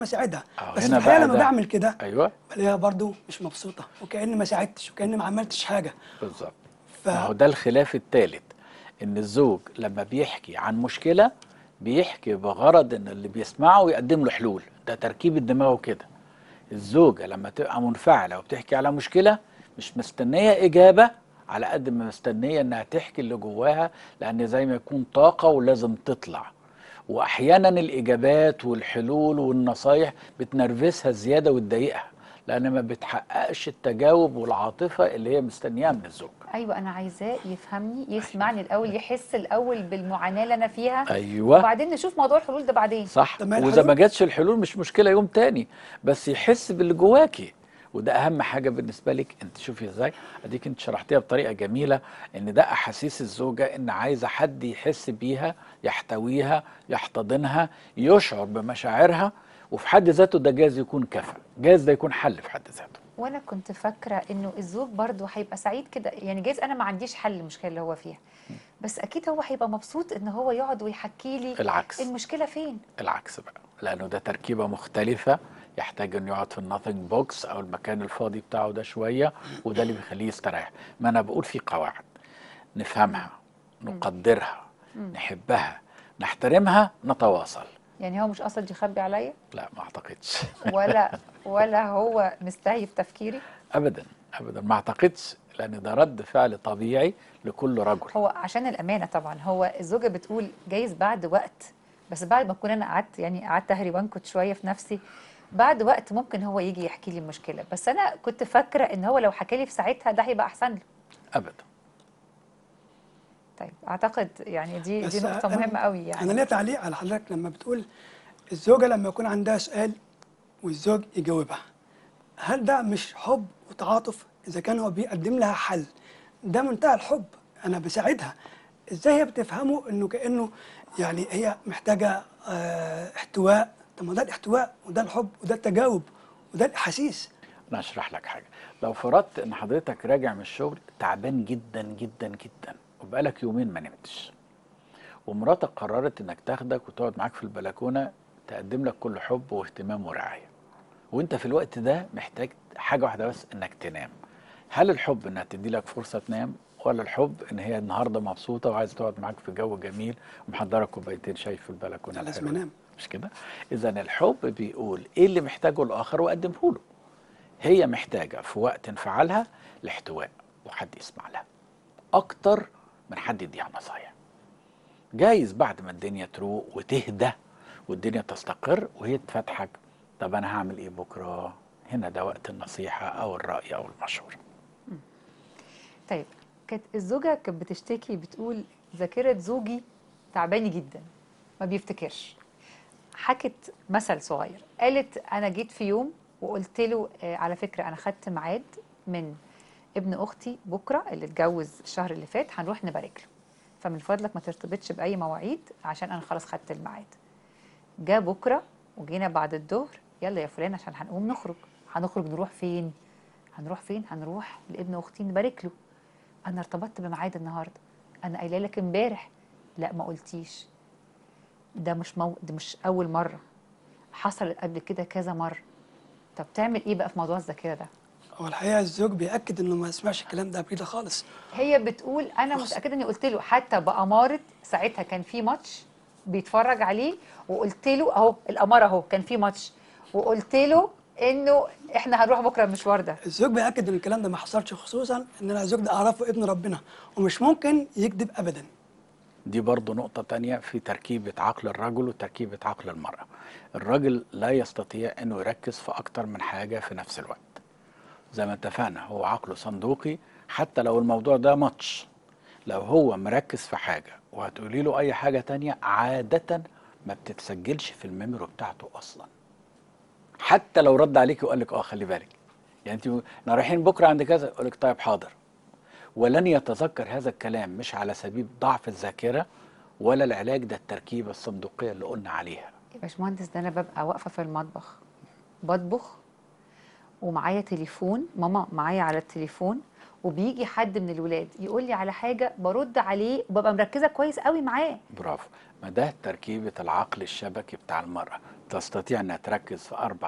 اساعدها أهو بس هنا في الحقيقه بقى لما ده- بعمل كده ايوه بلاقيها برضو مش مبسوطه وكاني ما ساعدتش وكاني ما عملتش حاجه بالظبط ف... ما هو ده الخلاف الثالث ان الزوج لما بيحكي عن مشكله بيحكي بغرض ان اللي بيسمعه يقدم له حلول ده تركيب الدماغ كده الزوجه لما تبقى منفعله وبتحكي على مشكله مش مستنيه اجابه على قد ما مستنيه انها تحكي اللي جواها لان زي ما يكون طاقه ولازم تطلع واحيانا الاجابات والحلول والنصايح بتنرفزها زياده وتضايقها لان ما بتحققش التجاوب والعاطفه اللي هي مستنياها من الزوج ايوه انا عايزاه يفهمني يسمعني الاول يحس الاول بالمعاناه اللي انا فيها ايوه وبعدين نشوف موضوع الحلول ده بعدين صح طب ما واذا الحلول- ما جاتش الحلول مش مشكله يوم تاني بس يحس باللي جواكي وده اهم حاجه بالنسبه لك انت شوفي ازاي اديك انت شرحتيها بطريقه جميله ان ده احاسيس الزوجه ان عايزه حد يحس بيها يحتويها يحتضنها يشعر بمشاعرها وفي حد ذاته ده جايز يكون كفى جايز ده يكون حل في حد ذاته وانا كنت فاكره انه الزوج برضه هيبقى سعيد كده يعني جايز انا ما عنديش حل للمشكله اللي هو فيها بس اكيد هو هيبقى مبسوط ان هو يقعد ويحكي لي العكس المشكله فين العكس بقى لانه ده تركيبه مختلفه يحتاج انه يقعد في الناثينج بوكس او المكان الفاضي بتاعه ده شويه وده اللي بيخليه يستريح ما انا بقول في قواعد نفهمها نقدرها نحبها نحترمها نتواصل يعني هو مش قصد يخبي عليا لا ما اعتقدش ولا ولا هو مستهيف تفكيري ابدا ابدا ما اعتقدش لان ده رد فعل طبيعي لكل رجل هو عشان الامانه طبعا هو الزوجه بتقول جايز بعد وقت بس بعد ما اكون انا قعدت يعني قعدت اهري وانكت شويه في نفسي بعد وقت ممكن هو يجي يحكي لي المشكله بس انا كنت فاكره ان هو لو حكى لي في ساعتها ده هيبقى احسن له ابدا طيب اعتقد يعني دي بس دي نقطه أنا- مهمه قوي يعني انا ليا تعليق على حضرتك لما بتقول الزوجه لما يكون عندها سؤال والزوج يجاوبها هل ده مش حب وتعاطف اذا كان هو بيقدم لها حل ده منتهى الحب انا بساعدها ازاي هي بتفهمه انه كانه يعني هي محتاجه آه احتواء طب ما ده الاحتواء وده الحب وده التجاوب وده الاحاسيس انا اشرح لك حاجه لو فرضت ان حضرتك راجع من الشغل تعبان جدا جدا جدا وبقالك يومين ما نمتش ومراتك قررت انك تاخدك وتقعد معاك في البلكونه تقدم لك كل حب واهتمام ورعايه وانت في الوقت ده محتاج حاجه واحده بس انك تنام هل الحب انها تدي لك فرصه تنام ولا الحب ان هي النهارده مبسوطه وعايزه تقعد معاك في جو جميل ومحضره كوبايتين شاي في البلكونه لا، لازم الحلوة؟ أنام. مش كده اذا الحب بيقول ايه اللي محتاجه الاخر وقدمه له هي محتاجه في وقت انفعالها الاحتواء وحد يسمع لها اكتر من حد يديها نصايح جايز بعد ما الدنيا تروق وتهدى والدنيا تستقر وهي تفتحك طب انا هعمل ايه بكره هنا ده وقت النصيحه او الراي او المشوره طيب كانت الزوجه كانت بتشتكي بتقول ذاكره زوجي تعباني جدا ما بيفتكرش حكت مثل صغير قالت انا جيت في يوم وقلت له آه على فكره انا خدت ميعاد من ابن اختي بكره اللي اتجوز الشهر اللي فات هنروح نبارك له فمن فضلك ما ترتبطش باي مواعيد عشان انا خلاص خدت الميعاد جه بكره وجينا بعد الظهر يلا يا فلان عشان هنقوم نخرج هنخرج نروح فين هنروح فين هنروح لابن اختي نبارك له انا ارتبطت بميعاد النهارده انا قايله لك امبارح لا ما قلتيش ده مش مو... ده مش اول مره حصلت قبل كده كذا مره طب تعمل ايه بقى في موضوع الذاكره ده هو الحقيقه الزوج بياكد انه ما يسمعش الكلام ده قبل كده خالص هي بتقول انا متاكده اني قلت له حتى باماره ساعتها كان في ماتش بيتفرج عليه وقلت له اهو الاماره اهو كان في ماتش وقلت له انه احنا هنروح بكره المشوار ده الزوج بيأكد ان الكلام ده ما حصلش خصوصا ان انا الزوج ده اعرفه ابن ربنا ومش ممكن يكذب ابدا دي برضو نقطة تانية في تركيبة عقل الرجل وتركيبة عقل المرأة الرجل لا يستطيع أنه يركز في أكتر من حاجة في نفس الوقت زي ما اتفقنا هو عقله صندوقي حتى لو الموضوع ده ماتش لو هو مركز في حاجة وهتقولي له أي حاجة تانية عادة ما بتتسجلش في الميموري بتاعته أصلا حتى لو رد عليك وقال لك اه خلي بالك يعني انت احنا رايحين بكره عند كذا يقول لك طيب حاضر ولن يتذكر هذا الكلام مش على سبيل ضعف الذاكره ولا العلاج ده التركيبه الصندوقيه اللي قلنا عليها يا باشمهندس ده انا ببقى واقفه في المطبخ بطبخ ومعايا تليفون ماما معايا على التليفون وبيجي حد من الولاد يقول لي على حاجه برد عليه وببقى مركزه كويس قوي معاه برافو ما ده تركيبة العقل الشبكي بتاع المرأة تستطيع انها تركز في اربع